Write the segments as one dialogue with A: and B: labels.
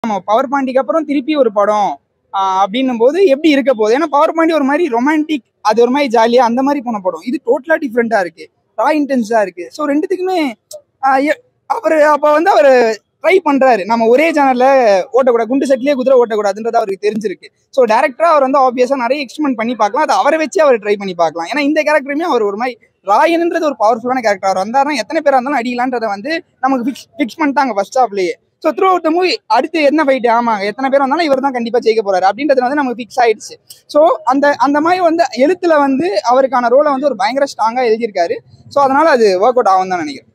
A: நம்ம பவர் பாண்டிக்கு அப்புறம் திருப்பி ஒரு படம் ஆஹ் அப்படின்னும் போது எப்படி இருக்க போகுது ஏன்னா பவர் பாண்டி ஒரு மாதிரி ரொமான்டிக் அது ஒரு மாதிரி ஜாலியா அந்த மாதிரி போன படம் இது டோட்டலா டிஃப்ரெண்டா இருக்கு ரா இன்டென்ஸா இருக்கு ஸோ ரெண்டுத்துக்குமே ஆஹ் எ- அவரு அப்ப வந்து அவர் ட்ரை பண்றாரு நம்ம ஒரே சேனல்ல ஓட்டக்கூடாது குண்டு செட்லயே குதிரை ஓட்டக்கூடாதுன்றது அவருக்கு தெரிஞ்சிருக்கு ஸோ டேரக்டரா அவர் வந்து ஆப்வியஸா நிறைய எக்ஸ்பெரிமெண்ட் பண்ணி பார்க்கலாம் அதை அவரை வச்சு அவர் ட்ரை பண்ணி பார்க்கலாம் ஏன்னா இந்த கேரக்டருமே அவர் ஒரு மாதிரி ராயன்ன்றது ஒரு பவர்ஃபுல்லான கேரக்டர் அவர் வந்தாருன்னா எத்தனை பேர் இருந்தாலும் அடிக்கலான்றதை வந்து நமக்கு ஃபிக்ஸ் ஃபிக்ஸ் பண்ணிட்டாங்க ஃபர்ஸ்ட் ஹாஃப்லயே so throughout the movie அடுத்து என்ன ஃபைட் ஆமாங்க எத்தனை பேர் வந்தாலும் இவர் தான் கண்டிப்பா ஜெயிக்க போறாரு அப்படின்றது வந்து நமக்கு ஃபிக்ஸ் ஆயிடுச்சு ஸோ அந்த அந்த மாதிரி வந்து எழுத்துல வந்து அவருக்கான ரோலை வந்து ஒரு பயங்கர ஸ்ட்ராங்கா எழுதியிருக்காரு ஸோ அதனால அது ஒர்க் அவுட் ஆகும் தான் நினைக்கிறேன்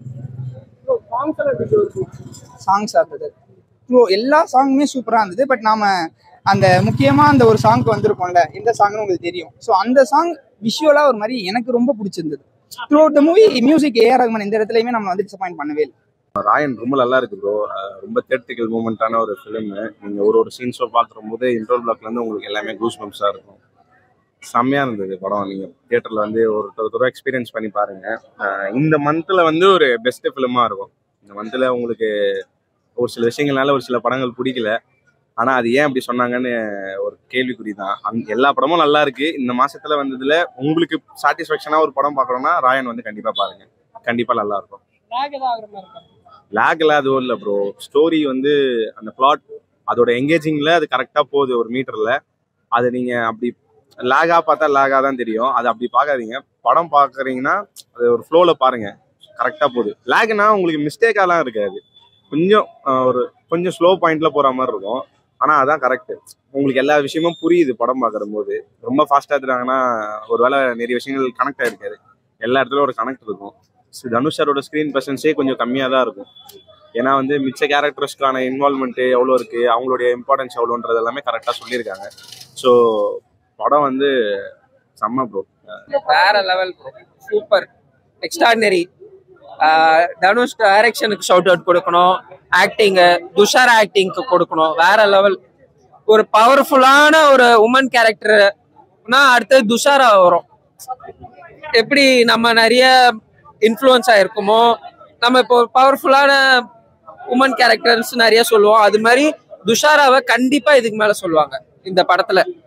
A: சாங்ஸ் ஆகுது ஸோ எல்லா சாங்குமே சூப்பராக இருந்தது பட் நாம அந்த முக்கியமாக அந்த ஒரு சாங்க்கு வந்திருக்கோம்ல எந்த சாங்னு உங்களுக்கு தெரியும் ஸோ அந்த சாங் விஷுவலாக ஒரு மாதிரி எனக்கு ரொம்ப பிடிச்சிருந்தது throughout the movie music A R Rahman இந்த இடத்துலையுமே நம்ம வந்து டிசப்பாயிண்ட் பண்ணவே இல்லை
B: ராயன் ரொம்ப நல்லா இருக்கு ப்ரோ ரொம்ப தேர்ட்டிக்கல் மூமெண்ட்டான ஒரு ஃபிலிம் நீங்க ஒரு ஒரு சீன்ஸோ பார்க்குற போது இன்ட்ரோல் பிளாக்ல இருந்து உங்களுக்கு எல்லாமே கூஸ் பம்ப்ஸா இருக்கும் செம்மையா இருந்தது படம் நீங்க தியேட்டர்ல வந்து ஒரு தடவை எக்ஸ்பீரியன்ஸ் பண்ணி பாருங்க அஹ் இந்த மந்த்ல வந்து ஒரு பெஸ்ட் ஃபிலிமா இருக்கும் இந்த மந்த்ல உங்களுக்கு ஒரு சில விஷயங்கள்னால ஒரு சில படங்கள் பிடிக்கல ஆனா அது ஏன் அப்படி சொன்னாங்கன்னு ஒரு கேள்விக்குறி தான் அந்த எல்லா படமும் நல்லா இருக்கு இந்த மாசத்துல வந்ததுல உங்களுக்கு சாட்டிஸ்ஃபேக்ஷனா ஒரு படம் பார்க்கணும்னா ராயன் வந்து கண்டிப்பா பாருங்க கண்டிப்பா நல்லா இருக்கும் லேக் எல்லாம் அதுவும் இல்லை ப்ரோ ஸ்டோரி வந்து அந்த பிளாட் அதோட எங்கேஜிங்ல அது கரெக்டா போகுது ஒரு மீட்டர்ல அது நீங்க அப்படி லேகா பார்த்தா லேகா தான் தெரியும் அது அப்படி பார்க்காதீங்க படம் பார்க்குறீங்கன்னா அது ஒரு ஃப்ளோல பாருங்க கரெக்டா போகுது லேக்னா உங்களுக்கு மிஸ்டேக்காலாம் இருக்காது கொஞ்சம் ஆஹ், ஒரு கொஞ்சம் ஸ்லோ பாயிண்ட்ல போற மாதிரி இருக்கும் ஆனா அதான் கரெக்ட் உங்களுக்கு எல்லா விஷயமும் புரியுது படம் பார்க்குற போது ரொம்ப ஃபாஸ்டா எடுத்துட்டாங்கன்னா ஒருவேளை நிறைய விஷயங்கள் கனெக்ட் ஆயிருக்காது எல்லா இடத்துலயும் ஒரு கனெக்ட் இருக்கும் So, தனுஷ் சாரோட ஸ்க்ரீன் ப்ரெசன்ஸே கொஞ்சம் கம்மியாக தான் இருக்கும் ஏன்னா வந்து மிச்ச கேரக்டர்ஸ்க்கான இன்வால்மெண்ட் எவ்வளோ இருக்கு அவங்களுடைய இம்பார்ட்டன்ஸ் எவ்வளோன்றது எல்லாமே கரெக்டாக சொல்லியிருக்காங்க ஸோ படம் வந்து செம்ம ப்ரோ
C: வேற level bro super extraordinary Dhanush டைரக்ஷனுக்கு ஷவுட் அவுட் கொடுக்கணும் ஆக்டிங்கு துஷார் ஆக்டிங்க்கு கொடுக்கணும் வேற லெவல் ஒரு பவர்ஃபுல்லான ஒரு உமன் கேரக்டர்னா அடுத்தது துஷாரா வரும் எப்படி நம்ம நிறைய இன்ஃப்ளூயன்ஸ் ஆயிருக்குமோ நம்ம இப்போ பவர்ஃபுல்லான உமன் கேரக்டர்ஸ் நிறைய சொல்லுவோம் அது மாதிரி துஷாராவை கண்டிப்பா இதுக்கு மேல சொல்லுவாங்க இந்த படத்துல